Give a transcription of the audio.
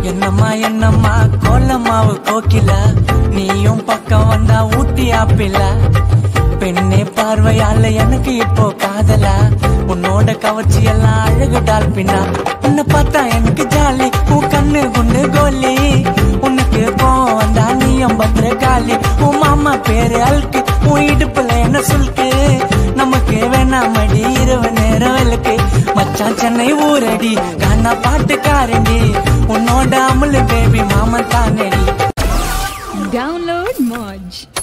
என்னம்மா என்னம்மா கோலமாவு கோக்கில நீயும் பக்கம் வந்தா ஊட்டி ஆப்பில பெண்ணே பார்வையால எனக்கு இப்போ காதலா உன்னோட கவர்ச்சி எல்லாம் அழகு டால்பினா உன்னை பார்த்தா எனக்கு ஜாலி உன் கண்ணு குண்டு கோலி உனக்கு கோவம் வந்தா நீயும் பத்திர காலி உன் மாமா பேரு அல்கு உன் இடுப்புல என்ன சொல்கு நமக்கு வேணாமடி இரவு நேரம் விளக்கு மச்சான் சென்னை ஊரடி கானா பாட்டுக்காரண்டி உன்னோட அமுலு பேபி மாமன் தானடி Download Moj.